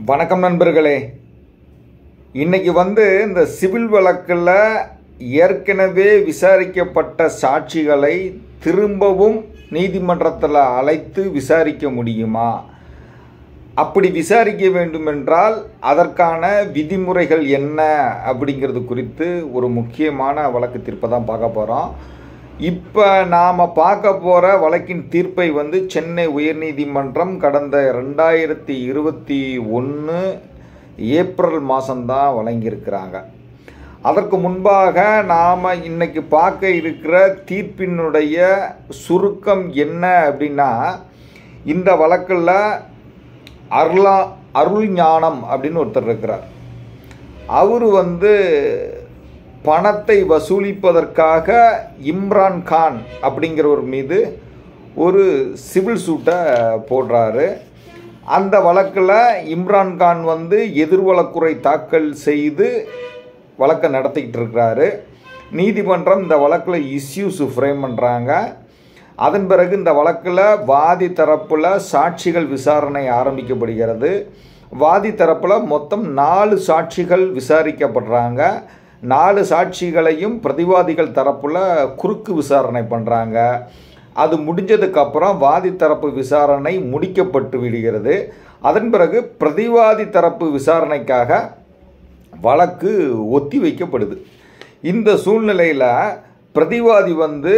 வணக்கம் நண்பர்களே இன்னைக்கு வந்து இந்த சிவில் வழக்கில் ஏற்கனவே விசாரிக்கப்பட்ட சாட்சிகளை திரும்பவும் நீதிமன்றத்தில் அழைத்து விசாரிக்க முடியுமா அப்படி விசாரிக்க வேண்டுமென்றால் அதற்கான விதிமுறைகள் என்ன அப்படிங்கிறது குறித்து ஒரு முக்கியமான வழக்கு தீர்ப்பை தான் பார்க்க போகிறோம் இப்போ நாம் பார்க்க போகிற வழக்கின் தீர்ப்பை வந்து சென்னை உயர்நீதிமன்றம் கடந்த ரெண்டாயிரத்தி இருபத்தி ஒன்று ஏப்ரல் மாதம்தான் வழங்கியிருக்கிறாங்க அதற்கு முன்பாக நாம் இன்னைக்கு பார்க்க இருக்கிற தீர்ப்பினுடைய சுருக்கம் என்ன அப்படின்னா இந்த வழக்கில் அருளா அருள் ஞானம் அப்படின்னு ஒருத்தர் இருக்கிறார் அவர் வந்து பணத்தை வசூலிப்பதற்காக இம்ரான் கான் அப்படிங்கிறவர் மீது ஒரு சிவில் சூட்டை போடுறாரு அந்த வழக்கில் இம்ரான் கான் வந்து எதிர்வழக்குறை தாக்கல் செய்து வழக்கை நடத்திக்கிட்டு இருக்கிறாரு நீதிமன்றம் இந்த வழக்கில் இஸ்யூஸ் ஃப்ரேம் பண்ணுறாங்க அதன் பிறகு இந்த வழக்கில் வாதி தரப்பில் சாட்சிகள் விசாரணை ஆரம்பிக்கப்படுகிறது வாதி தரப்பில் மொத்தம் நாலு சாட்சிகள் விசாரிக்கப்படுறாங்க நாலு சாட்சிகளையும் பிரதிவாதிகள் தரப்பில் குறுக்கு விசாரணை பண்ணுறாங்க அது முடிஞ்சதுக்கப்புறம் வாதி தரப்பு விசாரணை முடிக்கப்பட்டு விடுகிறது அதன் பிறகு பிரதிவாதி தரப்பு விசாரணைக்காக வழக்கு ஒத்தி வைக்கப்படுது இந்த சூழ்நிலையில் பிரதிவாதி வந்து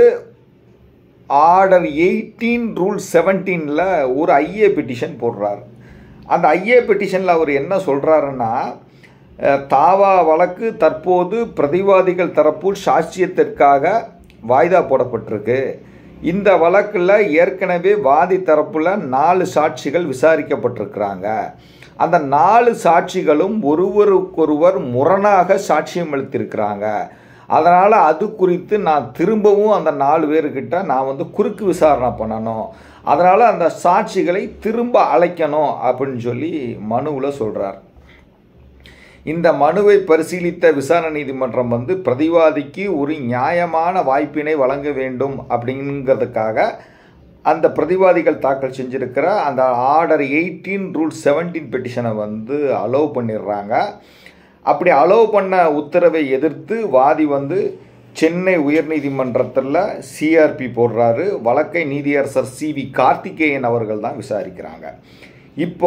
ஆர்டர் எயிட்டீன் ரூல் செவன்டீனில் ஒரு ஐஏ பெட்டிஷன் போடுறார் அந்த ஐஏ பெட்டிஷனில் அவர் என்ன சொல்கிறாருன்னா தாவா வழக்கு தற்போது பிரதிவாதிகள் தரப்பு சாட்சியத்திற்காக வாய்தா போடப்பட்டிருக்கு இந்த வழக்கில் ஏற்கனவே வாதி தரப்பில் நாலு சாட்சிகள் விசாரிக்கப்பட்டிருக்கிறாங்க அந்த நாலு சாட்சிகளும் ஒருவருக்கொருவர் முரணாக சாட்சியம் அளித்திருக்கிறாங்க அதனால் அது குறித்து நான் திரும்பவும் அந்த நாலு பேர்கிட்ட நான் வந்து குறுக்கு விசாரணை பண்ணணும் அதனால் அந்த சாட்சிகளை திரும்ப அழைக்கணும் அப்படின்னு சொல்லி மனுவில் சொல்கிறார் இந்த மனுவை பரிசீலித்த விசாரணை நீதிமன்றம் வந்து பிரதிவாதிக்கு ஒரு நியாயமான வாய்ப்பினை வழங்க வேண்டும் அப்படிங்கிறதுக்காக அந்த பிரதிவாதிகள் தாக்கல் செஞ்சுருக்கிற அந்த ஆர்டர் எயிட்டீன் ரூல் செவன்டீன் பெட்டிஷனை வந்து அலோவ் பண்ணிடுறாங்க அப்படி அலோவ் பண்ண உத்தரவை எதிர்த்து வாதி வந்து சென்னை உயர்நீதிமன்றத்தில் சிஆர்பி போடுறாரு வழக்கை நீதியரசர் சி வி கார்த்திகேயன் அவர்கள் தான் விசாரிக்கிறாங்க இப்போ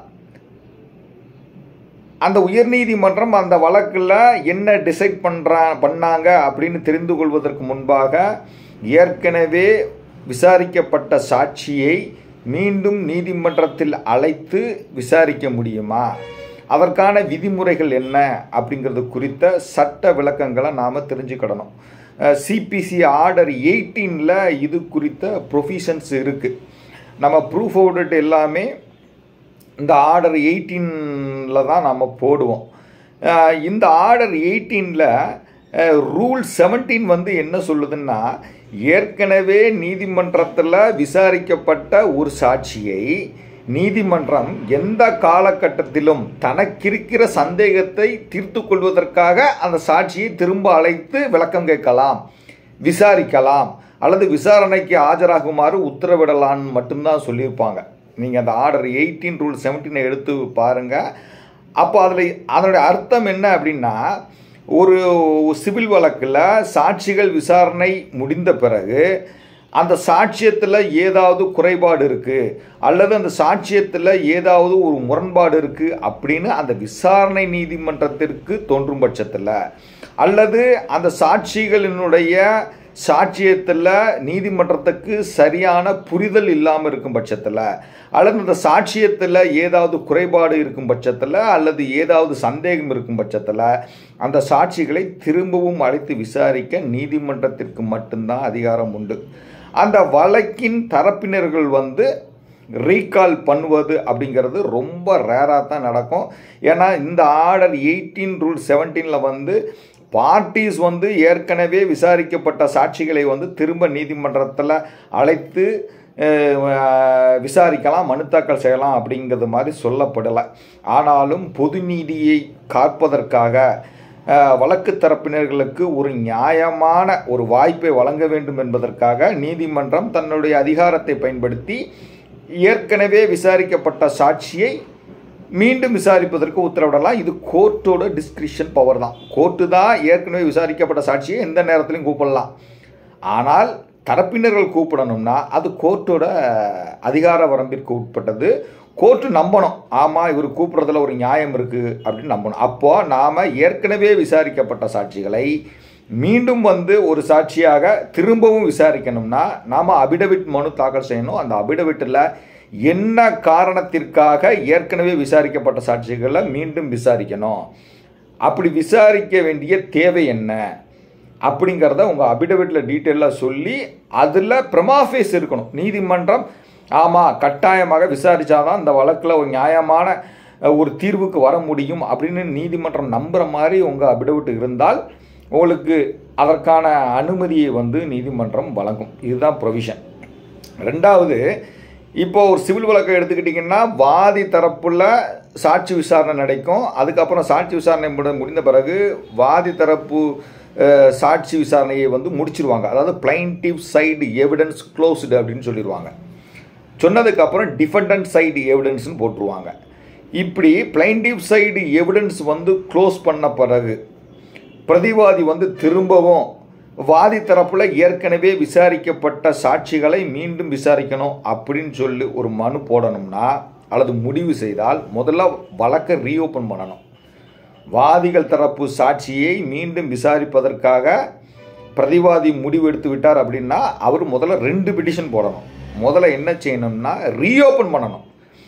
அந்த உயர்நீதிமன்றம் அந்த வழக்கில் என்ன டிசைட் பண்ணுறா பண்ணாங்க அப்படின்னு தெரிந்து கொள்வதற்கு முன்பாக ஏற்கனவே விசாரிக்கப்பட்ட சாட்சியை மீண்டும் நீதிமன்றத்தில் அழைத்து விசாரிக்க முடியுமா அதற்கான விதிமுறைகள் என்ன அப்படிங்கிறது குறித்த சட்ட விளக்கங்களை நாம் தெரிஞ்சுக்கிடணும் சிபிசி ஆர்டர் எயிட்டீனில் இது குறித்த ப்ரொஃபிஷன்ஸ் இருக்குது நம்ம ப்ரூஃப் ஆடிட் எல்லாமே இந்த ஆர்டர் எயிட்டீனில் தான் நம்ம போடுவோம் இந்த ஆர்டர் எயிட்டீனில் ரூல் செவன்டீன் வந்து என்ன சொல்லுதுன்னா ஏற்கனவே நீதிமன்றத்தில் விசாரிக்கப்பட்ட ஒரு சாட்சியை நீதிமன்றம் எந்த காலகட்டத்திலும் தனக்கிருக்கிற சந்தேகத்தை தீர்த்து கொள்வதற்காக அந்த சாட்சியை திரும்ப அழைத்து விளக்கம் கேட்கலாம் விசாரிக்கலாம் அல்லது விசாரணைக்கு ஆஜராகுமாறு உத்தரவிடலான்னு மட்டும்தான் சொல்லியிருப்பாங்க நீங்கள் அந்த ஆர்டர் எயிட்டீன் ரூல் செவன்டீனை எடுத்து பாருங்கள் அப்போ அதில் அதனுடைய அர்த்தம் என்ன அப்படின்னா ஒரு சிவில் வழக்கில் சாட்சிகள் விசாரணை முடிந்த பிறகு அந்த சாட்சியத்தில் ஏதாவது குறைபாடு இருக்குது அல்லது அந்த சாட்சியத்தில் ஏதாவது ஒரு முரண்பாடு இருக்குது அப்படின்னு அந்த விசாரணை நீதிமன்றத்திற்கு தோன்றும் பட்சத்தில் அல்லது அந்த சாட்சிகளினுடைய சாட்சியத்தில் நீதிமன்றத்துக்கு சரியான புரிதல் இல்லாமல் இருக்கும் பட்சத்தில் அல்லது அந்த சாட்சியத்தில் ஏதாவது குறைபாடு இருக்கும் பட்சத்தில் அல்லது ஏதாவது சந்தேகம் இருக்கும் பட்சத்தில் அந்த சாட்சிகளை திரும்பவும் அழைத்து விசாரிக்க நீதிமன்றத்திற்கு மட்டும்தான் அதிகாரம் உண்டு அந்த வழக்கின் தரப்பினர்கள் வந்து ரீகால் பண்ணுவது அப்படிங்கிறது ரொம்ப ரேராக தான் நடக்கும் ஏன்னா இந்த ஆர்டர் எயிட்டீன் ரூல் செவன்டீனில் வந்து பார்ட்டிஸ் வந்து ஏற்கனவே விசாரிக்கப்பட்ட சாட்சிகளை வந்து திரும்ப நீதிமன்றத்தில் அழைத்து விசாரிக்கலாம் மனு தாக்கல் செய்யலாம் அப்படிங்கிறது மாதிரி சொல்லப்படலை ஆனாலும் பொது நீதியை காப்பதற்காக வழக்கு தரப்பினர்களுக்கு ஒரு நியாயமான ஒரு வாய்ப்பை வழங்க வேண்டும் என்பதற்காக நீதிமன்றம் தன்னுடைய அதிகாரத்தை பயன்படுத்தி ஏற்கனவே விசாரிக்கப்பட்ட சாட்சியை மீண்டும் விசாரிப்பதற்கு உத்தரவிடலாம் இது கோர்ட்டோட டிஸ்கிரிப்ஷன் பவர் தான் கோர்ட்டு தான் ஏற்கனவே விசாரிக்கப்பட்ட சாட்சியை எந்த நேரத்திலையும் கூப்பிடலாம் ஆனால் தரப்பினர்கள் கூப்பிடணும்னா அது கோர்ட்டோட அதிகார வரம்பிற்கு உட்பட்டது கோர்ட்டு நம்பணும் ஆமாம் இவர் கூப்பிட்றதுல ஒரு நியாயம் இருக்குது அப்படின்னு நம்பணும் அப்போ நாம் ஏற்கனவே விசாரிக்கப்பட்ட சாட்சிகளை மீண்டும் வந்து ஒரு சாட்சியாக திரும்பவும் விசாரிக்கணும்னா நாம் அபிடவிட் மனு தாக்கல் செய்யணும் அந்த அபிடவிட்டில் என்ன காரணத்திற்காக ஏற்கனவே விசாரிக்கப்பட்ட சாட்சிகளை மீண்டும் விசாரிக்கணும் அப்படி விசாரிக்க வேண்டிய தேவை என்ன அப்படிங்கிறத உங்கள் அபிடவிட்டில் டீட்டெயிலாக சொல்லி அதில் பிரமாஃபேஸ் இருக்கணும் நீதிமன்றம் ஆமாம் கட்டாயமாக விசாரித்தாதான் இந்த வழக்கில் ஒரு நியாயமான அஹ், ஒரு தீர்வுக்கு வர முடியும் அப்படின்னு நீதிமன்றம் நம்புகிற மாதிரி உங்கள் அபிடவிட் இருந்தால் உங்களுக்கு அதற்கான அனுமதியை வந்து நீதிமன்றம் வழங்கும் இதுதான் ப்ரொவிஷன் ரெண்டாவது இப்போ ஒரு சிவில் வழக்கை எடுத்துக்கிட்டிங்கன்னா வாதி தரப்புல சாட்சி விசாரணை நடக்கும் அதுக்கப்புறம் சாட்சி விசாரணை முடி- முடிந்த பிறகு வாதி தரப்பு அஹ், சாட்சி விசாரணையை வந்து முடிச்சிருவாங்க அதாவது பிளைன்டிவ் சைடு எவிடன்ஸ் க்ளோஸ்டு அப்படின்னு சொல்லிடுவாங்க சொன்னதுக்கு அப்புறம் டிஃபெண்டன்ட் சைடு எவிடன்ஸ்னு போட்டுருவாங்க இப்படி பிளைன்டிவ் சைடு எவிடன்ஸ் வந்து க்ளோஸ் பண்ண பிறகு பிரதிவாதி வந்து திரும்பவும் வாதி தரப்புல ஏற்கனவே விசாரிக்கப்பட்ட சாட்சிகளை மீண்டும் விசாரிக்கணும் அப்படின்னு சொல்லி ஒரு மனு போடணும்னா அல்லது முடிவு செய்தால் முதல்ல வழக்கை ரீஓப்பன் பண்ணணும் வாதிகள் தரப்பு சாட்சியை மீண்டும் விசாரிப்பதற்காக பிரதிவாதி முடிவெடுத்து விட்டார் அப்படின்னா அவர் முதல்ல ரெண்டு பிட்டிஷன் போடணும் முதல்ல என்ன செய்யணும்னா ரீஓப்பன் பண்ணணும்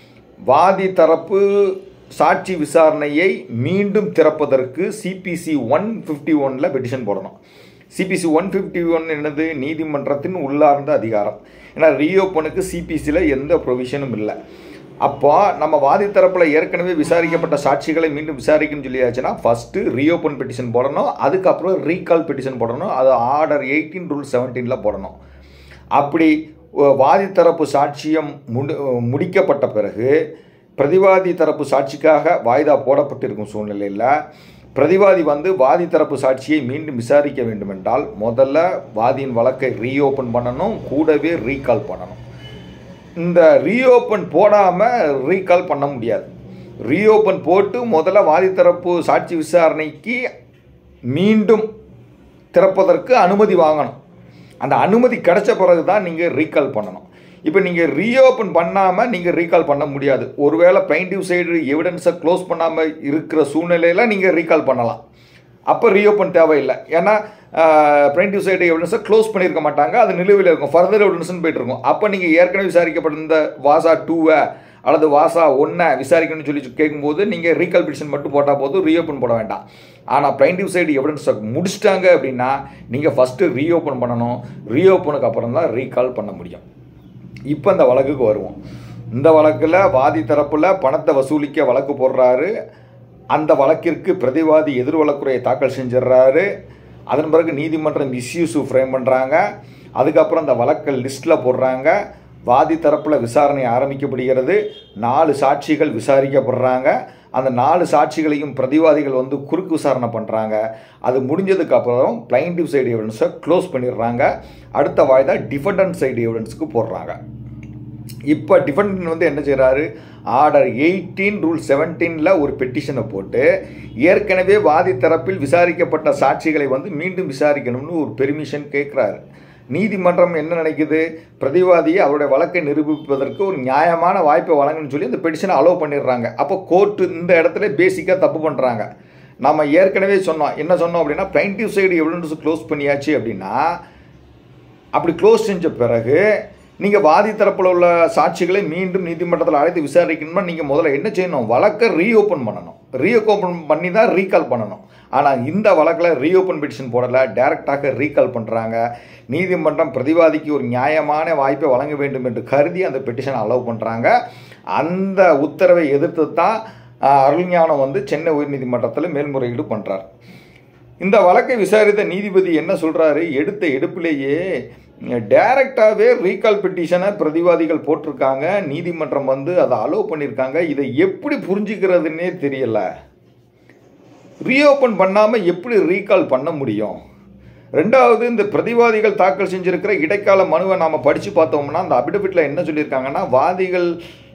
வாதி தரப்பு சாட்சி விசாரணையை மீண்டும் திறப்பதற்கு சிபிசி ஒன் ஃபிஃப்டி ஒனில் பெட்டிஷன் போடணும் சிபிசி ஒன் ஃபிஃப்டி ஒன் என்னது நீதிமன்றத்தின் உள்ளார்ந்த அதிகாரம் ஏன்னா ரீஓப்பனுக்கு சிபிசியில் எந்த ப்ரொவிஷனும் இல்லை அப்போ நம்ம வாதி தரப்பில் ஏற்கனவே விசாரிக்கப்பட்ட சாட்சிகளை மீண்டும் விசாரிக்கணும்னு சொல்லியாச்சுன்னா ஃபஸ்ட்டு ரீஓப்பன் பெட்டிஷன் போடணும் அதுக்கப்புறம் ரீகால் பெட்டிஷன் போடணும் அது ஆர்டர் எயிட்டீன் ரூல் செவன்டீனில் போடணும் அப்படி அஹ், வாதி தரப்பு சாட்சியம் முடி முடிக்கப்பட்ட பிறகு பிரதிவாதி தரப்பு சாட்சிக்காக வாய்தா போடப்பட்டிருக்கும் சூழ்நிலையில் பிரதிவாதி வந்து வாதி தரப்பு சாட்சியை மீண்டும் விசாரிக்க வேண்டுமென்றால் முதல்ல வாதியின் வழக்கை ரீஓப்பன் பண்ணணும் கூடவே ரீகால் பண்ணணும் இந்த ரீஓப்பன் போடாமல் ரீகால் பண்ண முடியாது ரீஓப்பன் போட்டு முதல்ல வாதி தரப்பு சாட்சி விசாரணைக்கு மீண்டும் திறப்பதற்கு அனுமதி வாங்கணும் அந்த அனுமதி கிடைச்ச பிறகு தான் நீங்கள் ரீகால் பண்ணணும் இப்போ நீங்கள் ரீஓப்பன் பண்ணாமல் நீங்கள் ரீகால் பண்ண முடியாது ஒருவேளை பிளைண்டிவ் சைடு எவிடன்ஸை க்ளோஸ் பண்ணாமல் இருக்கிற சூழ்நிலையில் நீங்கள் ரீகால் பண்ணலாம் அப்போ ரீஓப்பன் தேவையில்லை ஏன்னா பிளைண்டிவ் சைடு எவிடன்ஸை க்ளோஸ் பண்ணியிருக்க மாட்டாங்க அது நிலுவையில் இருக்கும் ஃபர்தர் எவிடன்ஸ்னு போயிட்டு இருக்கும் அப்போ நீங்கள் ஏற்கனவே விசாரிக்கப்பட்ட இந்த வாசா டூவை அல்லது வாசா ஒன்றை விசாரிக்கணும்னு சொல்லி கேட்கும்போது நீங்கள் ரீகால் பிடிஷன் மட்டும் போட்டால் போதும் ரீஓப்பன் போட வேண்டாம் ஆனால் பிளைண்டிவ் சைடு எவிடன்ஸை முடிச்சிட்டாங்க அப்படின்னா நீங்கள் ஃபஸ்ட்டு ரீஓப்பன் பண்ணணும் ரீஓப்பனுக்கு அப்புறம் தான் ரீகால் பண்ண முடியும் இப்போ இந்த வழக்குக்கு வருவோம் இந்த வழக்கில் வாதி தரப்பில் பணத்தை வசூலிக்க வழக்கு போடுறாரு அந்த வழக்கிற்கு பிரதிவாதி எதிர் வழக்குரையை தாக்கல் செஞ்சிடுறாரு அதன் பிறகு நீதிமன்றம் இஸ்யூஸு ஃப்ரேம் பண்ணுறாங்க அதுக்கப்புறம் அந்த வழக்கை லிஸ்ட்டில் போடுறாங்க வாதி தரப்பில் விசாரணை ஆரம்பிக்கப்படுகிறது நாலு சாட்சிகள் விசாரிக்கப்படுறாங்க அந்த நாலு சாட்சிகளையும் பிரதிவாதிகள் வந்து குறுக்கு விசாரணை பண்ணுறாங்க அது முடிஞ்சதுக்கு அப்புறம் பிளைண்டிவ் சைடு எவிடன்ஸை க்ளோஸ் பண்ணிடுறாங்க அடுத்த வாய்தா டிஃபெண்டன்ட் சைடு எவிடன்ஸுக்கு போடுறாங்க இப்போ டிஃபெண்டன்ட் வந்து என்ன செய்கிறாரு ஆர்டர் எயிட்டீன் ரூல் செவன்டீனில் ஒரு பெட்டிஷனை போட்டு ஏற்கனவே வாதி தரப்பில் விசாரிக்கப்பட்ட சாட்சிகளை வந்து மீண்டும் விசாரிக்கணும்னு ஒரு பெர்மிஷன் கேட்குறாரு நீதிமன்றம் என்ன நினைக்குது பிரதிவாதியை அவருடைய வழக்கை நிரூபிப்பதற்கு ஒரு நியாயமான வாய்ப்பை வழங்கணும்னு சொல்லி அந்த பெட்டிஷனை அலோவ் பண்ணிடுறாங்க அப்போ கோர்ட்டு இந்த இடத்துல பேசிக்காக தப்பு பண்ணுறாங்க நம்ம ஏற்கனவே சொன்னோம் என்ன சொன்னோம் அப்படின்னா பிளைண்டிவ் சைடு எவிடன்ஸ் க்ளோஸ் பண்ணியாச்சு அப்படின்னா அப்படி க்ளோஸ் செஞ்ச பிறகு நீங்கள் வாதி தரப்பில் உள்ள சாட்சிகளை மீண்டும் நீதிமன்றத்தில் அழைத்து விசாரிக்கணும்னா நீங்கள் முதல்ல என்ன செய்யணும் வழக்கை ரீஓப்பன் பண்ணணும் ரீஓப்பன் பண்ணி தான் ரீகால் பண்ணணும் ஆனால் இந்த வழக்கில் ரீஓப்பன் பெட்டிஷன் போடலை டைரெக்டாக ரீகால் பண்ணுறாங்க நீதிமன்றம் பிரதிவாதிக்கு ஒரு நியாயமான வாய்ப்பை வழங்க வேண்டும் என்று கருதி அந்த பெட்டிஷனை அலோவ் பண்ணுறாங்க அந்த உத்தரவை எதிர்த்து தான் ஆஹ், அருள்ஞானம் வந்து சென்னை உயர்நீதிமன்றத்தில் மேல்முறையீடு பண்ணுறார் இந்த வழக்கை விசாரித்த நீதிபதி என்ன சொல்றாரு எடுத்த எடுப்பிலேயே டைரக்டாகவே ரீகால் பெட்டிஷனை பிரதிவாதிகள் போட்டிருக்காங்க நீதிமன்றம் வந்து அதை அலோவ் பண்ணியிருக்காங்க இதை எப்படி புரிஞ்சுக்கிறதுன்னே தெரியல ரீஓப்பன் பண்ணாமல் எப்படி ரீகால் பண்ண முடியும் ரெண்டாவது இந்த பிரதிவாதிகள் தாக்கல் செஞ்சிருக்கிற இடைக்கால மனுவை நாம் படித்து பார்த்தோம்னா அந்த அபிடபிட்டில் என்ன சொல்லியிருக்காங்கன்னா வாதிகள்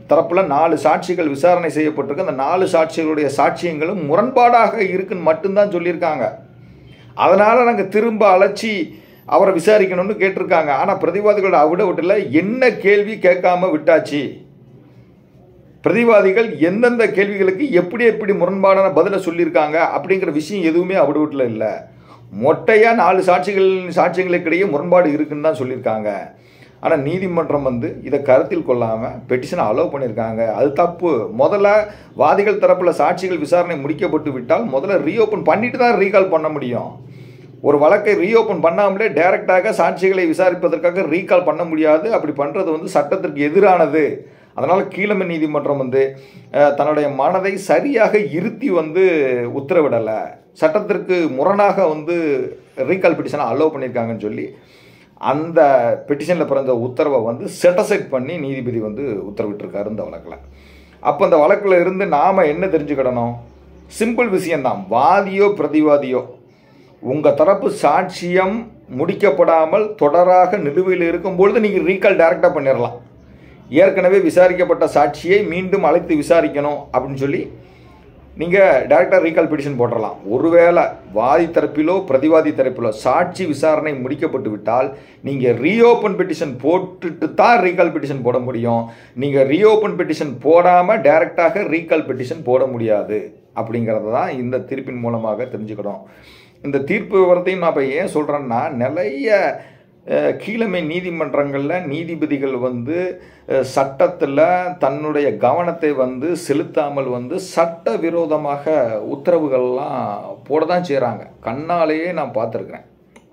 தரப்பில் நாலு சாட்சிகள் விசாரணை செய்யப்பட்டிருக்கு அந்த நாலு சாட்சிகளுடைய சாட்சியங்களும் முரண்பாடாக இருக்குன்னு மட்டும்தான் சொல்லியிருக்காங்க அதனால் நாங்கள் திரும்ப அழைச்சி அவரை விசாரிக்கணும்னு கேட்டிருக்காங்க ஆனால் பிரதிவாதிகளோட அவிடவிட்டில் என்ன கேள்வி கேட்காம விட்டாச்சு பிரதிவாதிகள் எந்தெந்த கேள்விகளுக்கு எப்படி எப்படி முரண்பாடான பதிலை சொல்லியிருக்காங்க அப்படிங்கிற விஷயம் எதுவுமே அவிடவிட்டில் இல்லை மொட்டையாக நாலு சாட்சிகள் சாட்சியங்களுக்கிடையே முரண்பாடு இருக்குன்னு தான் சொல்லியிருக்காங்க ஆனால் நீதிமன்றம் வந்து இதை கருத்தில் கொள்ளாமல் பெட்டிஷனை அலோவ் பண்ணியிருக்காங்க அது தப்பு முதல்ல வாதிகள் தரப்பில் சாட்சிகள் விசாரணை முடிக்கப்பட்டு விட்டால் முதல்ல ரீஓப்பன் பண்ணிட்டு தான் ரீகால் பண்ண முடியும் ஒரு வழக்கை ரீஓப்பன் பண்ணாமலே டைரக்டாக சாட்சிகளை விசாரிப்பதற்காக ரீகால் பண்ண முடியாது அப்படி பண்ணுறது வந்து சட்டத்திற்கு எதிரானது அதனால் கீழமை நீதிமன்றம் வந்து அஹ், தன்னுடைய மனதை சரியாக இருத்தி வந்து உத்தரவிடலை சட்டத்திற்கு முரணாக வந்து ரீகால் பெட்டிஷனை அலோவ் பண்ணியிருக்காங்கன்னு சொல்லி அந்த பெட்டிஷனில் பிறந்த உத்தரவை வந்து செட்டசைட் பண்ணி நீதிபதி வந்து உத்தரவிட்டிருக்காரு இந்த வழக்கில் அப்போ அந்த வழக்கில் இருந்து நாம் என்ன தெரிஞ்சுக்கிடணும் சிம்பிள் விஷயம்தான் வாதியோ பிரதிவாதியோ உங்கள் தரப்பு சாட்சியம் முடிக்கப்படாமல் தொடராக நிலுவையில் இருக்கும் பொழுது நீங்கள் ரீகால் டைரெக்டாக பண்ணிடலாம் ஏற்கனவே விசாரிக்கப்பட்ட சாட்சியை மீண்டும் அழைத்து விசாரிக்கணும் அப்படின்னு சொல்லி நீங்கள் டைரெக்டாக ரீகால் பெட்டிஷன் போட்டுடலாம் ஒருவேளை வாதி தரப்பிலோ பிரதிவாதி தரப்பிலோ சாட்சி விசாரணை முடிக்கப்பட்டு விட்டால் நீங்கள் ரீஓப்பன் பெட்டிஷன் போட்டுட்டு தான் ரீகால் பெட்டிஷன் போட முடியும் நீங்கள் ரீஓப்பன் பெட்டிஷன் போடாமல் டைரெக்டாக ரீகால் பெட்டிஷன் போட முடியாது அப்படிங்கிறத தான் இந்த தீர்ப்பின் மூலமாக தெரிஞ்சுக்கணும் இந்த தீர்ப்பு விவரத்தையும் நான் இப்போ ஏன் சொல்கிறேன்னா நிறைய அஹ், கீழமை நீதிமன்றங்களில் நீதிபதிகள் வந்து சட்டத்தில் தன்னுடைய கவனத்தை வந்து செலுத்தாமல் வந்து சட்ட விரோதமாக உத்தரவுகள்லாம் போட தான் செய்கிறாங்க கண்ணாலேயே நான் பார்த்துருக்குறேன்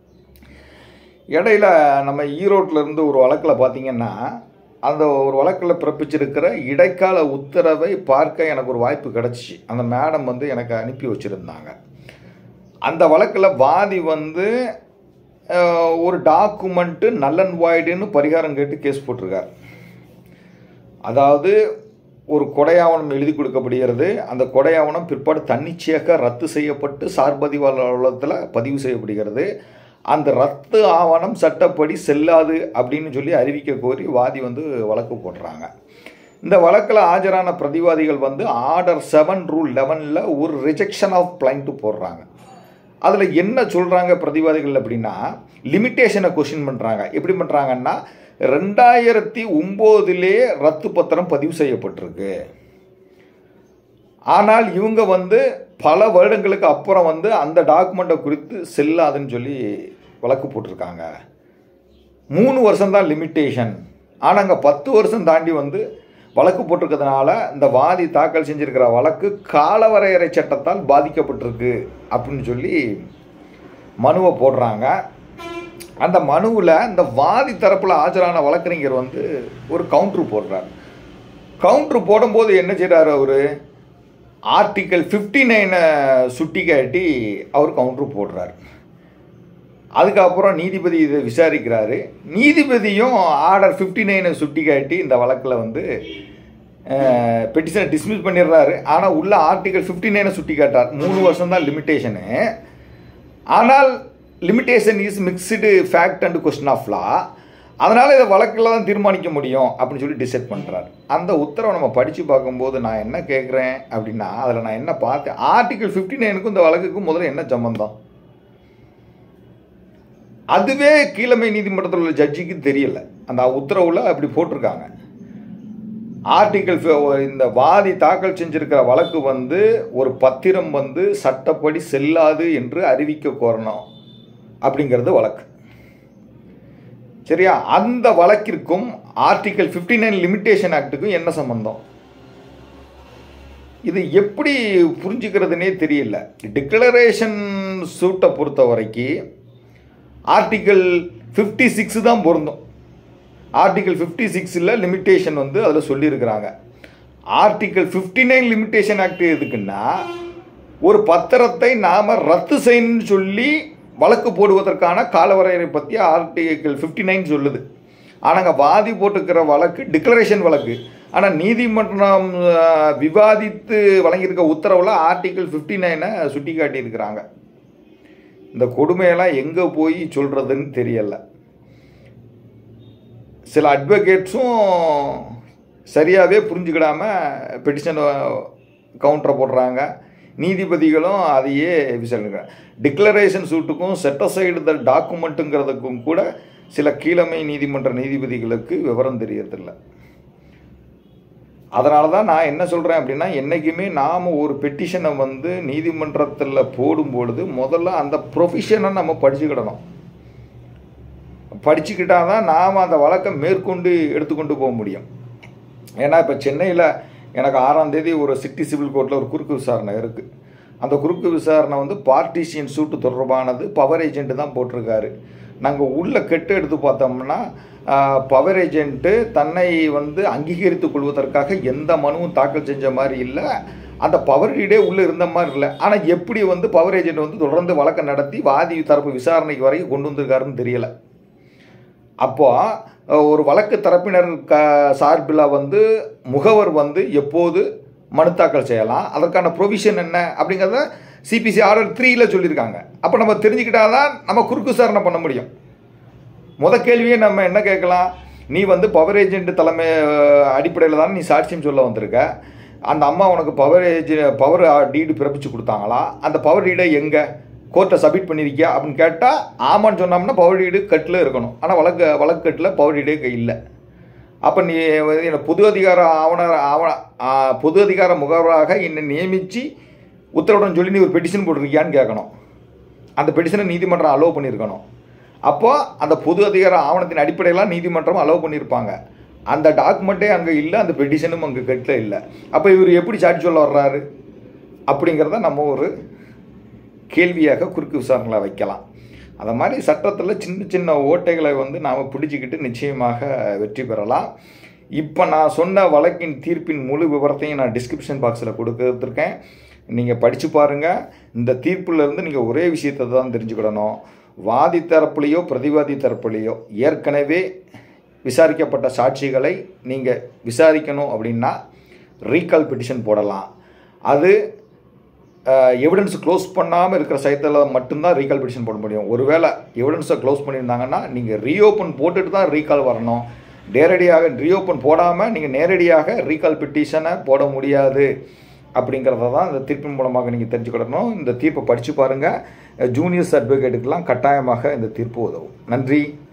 இடையில நம்ம ஈரோட்டில் இருந்து ஒரு வழக்கில் பார்த்தீங்கன்னா அந்த ஒரு வழக்கில் பிறப்பிச்சிருக்கிற இடைக்கால உத்தரவை பார்க்க எனக்கு ஒரு வாய்ப்பு கிடச்சிச்சு அந்த மேடம் வந்து எனக்கு அனுப்பி வச்சுருந்தாங்க அந்த வழக்கில் வாதி வந்து அஹ், ஒரு டாக்குமெண்ட்டு நல்லன் வாய்டுன்னு பரிகாரம் கேட்டு கேஸ் போட்டிருக்கார் அதாவது ஒரு கொடையாவணம் எழுதி கொடுக்கப்படுகிறது அந்த கொடையாவணம் பிற்பாடு தன்னிச்சையாக ரத்து செய்யப்பட்டு சார்பதிவாளர் அலுவலகத்தில் பதிவு செய்யப்படுகிறது அந்த ரத்து ஆவணம் சட்டப்படி செல்லாது அப்படின்னு சொல்லி அறிவிக்க கோரி வாதி வந்து வழக்கு போடுறாங்க இந்த வழக்கில் ஆஜரான பிரதிவாதிகள் வந்து ஆர்டர் செவன் ரூல் லெவனில் ஒரு ரிஜெக்ஷன் ஆஃப் பிளைண்ட்டு போடுறாங்க அதில் என்ன சொல்கிறாங்க பிரதிவாதிகள் அப்படின்னா லிமிட்டேஷனை கொஷின் பண்ணுறாங்க எப்படி பண்ணுறாங்கன்னா ரெண்டாயிரத்தி ஒம்போதிலே ரத்து பத்திரம் பதிவு செய்யப்பட்டிருக்கு ஆனால் இவங்க வந்து பல வருடங்களுக்கு அப்புறம் வந்து அந்த டாக்குமெண்ட்டை குறித்து செல்லாதுன்னு சொல்லி வழக்கு போட்டிருக்காங்க மூணு வருஷம் தான் லிமிட்டேஷன் ஆனால் அங்கே பத்து வருஷம் தாண்டி வந்து வழக்கு போட்டிருக்கிறதுனால இந்த வாதி தாக்கல் செஞ்சிருக்கிற வழக்கு காலவரையறை சட்டத்தால் பாதிக்கப்பட்டிருக்கு அப்படின்னு சொல்லி மனுவை போடுறாங்க அந்த மனுவில் இந்த வாதி தரப்பில் ஆஜரான வழக்கறிஞர் வந்து ஒரு கவுண்ட்ரு போடுறார் கவுண்ட்ரு போடும்போது என்ன செய்கிறார் அவர் ஆர்டிக்கல் ஃபிஃப்டி நைனை சுட்டி காட்டி அவர் கவுண்ட்ரு போடுறார் அதுக்கப்புறம் நீதிபதி இதை விசாரிக்கிறாரு நீதிபதியும் ஆர்டர் ஃபிஃப்டி நைனை சுட்டி காட்டி இந்த வழக்கில் வந்து பெட்டிஷனை டிஸ்மிஸ் பண்ணிடுறாரு ஆனால் உள்ள ஆர்டிகல் ஃபிஃப்டி நைனை சுட்டி காட்டார் மூணு வருஷம் தான் லிமிட்டேஷனு ஆனால் limitation is mixed fact and question of law அதனால் இதை வழக்கில் தான் தீர்மானிக்க முடியும் அப்படின்னு சொல்லி டிசைட் பண்ணுறாரு அந்த உத்தரவை நம்ம படித்து பார்க்கும்போது நான் என்ன கேட்குறேன் அப்படின்னா அதில் நான் என்ன பார்த்தேன் ஆர்டிகல் ஃபிஃப்டி நைனுக்கும் இந்த வழக்குக்கும் முதல்ல என்ன சம்பந்தம் அதுவே கீழமை நீதிமன்றத்தில் உள்ள ஜட்ஜிக்கு தெரியல அந்த உத்தரவில் அப்படி போட்டிருக்காங்க ஆர்டிகல் இந்த வாதி தாக்கல் செஞ்சிருக்கிற வழக்கு வந்து ஒரு பத்திரம் வந்து சட்டப்படி செல்லாது என்று அறிவிக்க கோரணும் அப்படிங்கிறது வழக்கு சரியா அந்த வழக்கிற்கும் ஆர்டிகல் ஃபிஃப்டி நைன் லிமிட்டேஷன் ஆக்டுக்கும் என்ன சம்பந்தம் இது எப்படி புரிஞ்சுக்கிறதுனே தெரியல டிக்ளரேஷன் சூட்டை பொறுத்த வரைக்கும் ஆர்டிக்கல் ஃபிஃப்டி சிக்ஸ் தான் பொருந்தும் ஆர்டிக்கல் ஃபிஃப்டி சிக்ஸில் லிமிட்டேஷன் வந்து அதில் சொல்லியிருக்கிறாங்க article fifty nine limitation act எதுக்குன்னா ஒரு பத்திரத்தை நாம் ரத்து செய்யணும்னு சொல்லி வழக்கு போடுவதற்கான காலவரையறை பற்றி ஆர்டிக்கல் ஃபிஃப்டி நைன் சொல்லுது ஆனால் அங்கே வாதி போட்டுக்கிற வழக்கு டிக்ளரேஷன் வழக்கு ஆனால் நீதிமன்றம் அஹ், விவாதித்து வழங்கியிருக்க உத்தரவில் ஆர்டிக்கல் ஃபிஃப்டி நைனை சுட்டி காட்டியிருக்கிறாங்க இந்த கொடுமையெல்லாம் எங்கே போய் சொல்கிறதுன்னு தெரியல சில அட்வொகேட்ஸும் சரியாகவே புரிஞ்சுக்கிடாம பெட்டிஷன் கவுண்டரை போடுறாங்க நீதிபதிகளும் அதையே விசாரிக்கிறாங்க டிக்ளரேஷன் சூட்டுக்கும் செட்டசைடு த டாக்குமெண்ட்டுங்கிறதுக்கும் கூட சில கீழமை நீதிமன்ற நீதிபதிகளுக்கு விவரம் தெரியறதில்ல அதனால தான் நான் என்ன சொல்கிறேன் அப்படின்னா என்றைக்குமே நாம் ஒரு பெட்டிஷனை வந்து நீதிமன்றத்தில் போடும்பொழுது முதல்ல அந்த ப்ரொஃபிஷனை நம்ம படிச்சுக்கிடணும் படிச்சுக்கிட்டா தான் நாம் அந்த வழக்கை மேற்கொண்டு எடுத்துக்கொண்டு போக முடியும் ஏன்னா இப்போ சென்னையில் எனக்கு ஆறாம் தேதி ஒரு சிட்டி சிவில் கோர்ட்டில் ஒரு குறுக்கு விசாரணை இருக்குது அந்த குறுக்கு விசாரணை வந்து பார்ட்டிஷியன் சூட்டு தொடர்பானது பவர் ஏஜென்ட் தான் போட்டிருக்காரு நாங்கள் உள்ள கெட்டு எடுத்து பார்த்தோம்னா பவர் ஏஜென்ட்டு தன்னை வந்து அங்கீகரித்துக் கொள்வதற்காக எந்த மனுவும் தாக்கல் செஞ்ச மாதிரி இல்லை அந்த பவர் ரீடே உள்ளே இருந்த மாதிரி இல்லை ஆனால் எப்படி வந்து பவர் ஏஜென்ட் வந்து தொடர்ந்து வழக்கை நடத்தி வாதி தரப்பு விசாரணைக்கு வரைக்கும் கொண்டு வந்திருக்காருன்னு தெரியலை அப்போ ஒரு வழக்கு தரப்பினர் க சார்பில் வந்து முகவர் வந்து எப்போது மனு தாக்கல் செய்யலாம் அதற்கான ப்ரொவிஷன் என்ன அப்படிங்கிறத சிபிசி ஆர்டர் த்ரீயில் சொல்லியிருக்காங்க அப்போ நம்ம தெரிஞ்சுக்கிட்டாதான் நம்ம குறுக்கு விசாரணை பண்ண முடியும் முத கேள்வியே நம்ம என்ன கேட்கலாம் நீ வந்து பவர் ஏஜென்ட் தலைமை அடிப்படையில் தான் நீ சாட்சியம் சொல்ல வந்திருக்க அந்த அம்மா உனக்கு பவர் ஏஜெ பவர் டீடு பிறப்பிச்சு கொடுத்தாங்களா அந்த பவர் டீடை எங்கே கோர்ட்டை சப்மிட் பண்ணியிருக்கியா அப்படின்னு கேட்டால் ஆமான்னு சொன்னோம்னா பவர் டீடு கட்டில் இருக்கணும் ஆனால் வழக்கு வழக்கு கட்டில் பவர் டீடே இல்லை அப்போ நீ என்ன பொது அதிகார ஆவணர் ஆவண பொது அதிகார முகவராக என்னை நியமித்து உத்தரவுடன் சொல்லி நீ ஒரு பெட்டிஷன் போட்டிருக்கியான்னு கேட்கணும் அந்த பெட்டிஷனை நீதிமன்றம் அலோவ் பண்ணியிருக்கணும் அப்போ அந்த பொது அதிகார ஆவணத்தின் அடிப்படையில் நீதிமன்றம் அலோவ் பண்ணியிருப்பாங்க அந்த டாக்குமெண்ட்டே அங்கே இல்லை அந்த பெட்டிஷனும் அங்கே கட்டில் இல்லை அப்போ இவர் எப்படி சாட்சி சொல்ல வர்றாரு அப்படிங்கிறத நம்ம ஒரு கேள்வியாக குறுக்கு விசாரணையில் வைக்கலாம் அந்த மாதிரி சட்டத்தில் சின்ன சின்ன ஓட்டைகளை வந்து நாம் பிடிச்சிக்கிட்டு நிச்சயமாக வெற்றி பெறலாம் இப்போ நான் சொன்ன வழக்கின் தீர்ப்பின் முழு விவரத்தையும் நான் டிஸ்கிரிப்ஷன் பாக்ஸில் கொடுத்துருக்கேன் நீங்கள் படித்து பாருங்கள் இந்த தீர்ப்புலேருந்து நீங்கள் ஒரே விஷயத்தை தான் தெரிஞ்சுக்கிடணும் வாதி தரப்புலேயோ பிரதிவாதி தரப்புலேயோ ஏற்கனவே விசாரிக்கப்பட்ட சாட்சிகளை நீங்கள் விசாரிக்கணும் அப்படின்னா ரீகால் பெட்டிஷன் போடலாம் அது எவிடன்ஸ் க்ளோஸ் பண்ணாமல் இருக்கிற சைத்தில் மட்டும்தான் ரீகால் பெட்டிஷன் போட முடியும் ஒருவேளை எவிடன்ஸை க்ளோஸ் பண்ணியிருந்தாங்கன்னா நீங்கள் ரீஓப்பன் போட்டுட்டு தான் ரீகால் வரணும் நேரடியாக ரீஓப்பன் போடாமல் நீங்கள் நேரடியாக ரீகால் பெட்டிஷனை போட முடியாது அப்படிங்கிறத தான் இந்த தீர்ப்பின் மூலமாக நீங்கள் தெரிஞ்சுக்கிடணும் இந்த தீர்ப்பை படித்து பாருங்கள் ஜூனியர்ஸ் அட்வொகேட்டுக்கெல்லாம் கட்டாயமாக இந்த தீர்ப்பு உதவும் நன்றி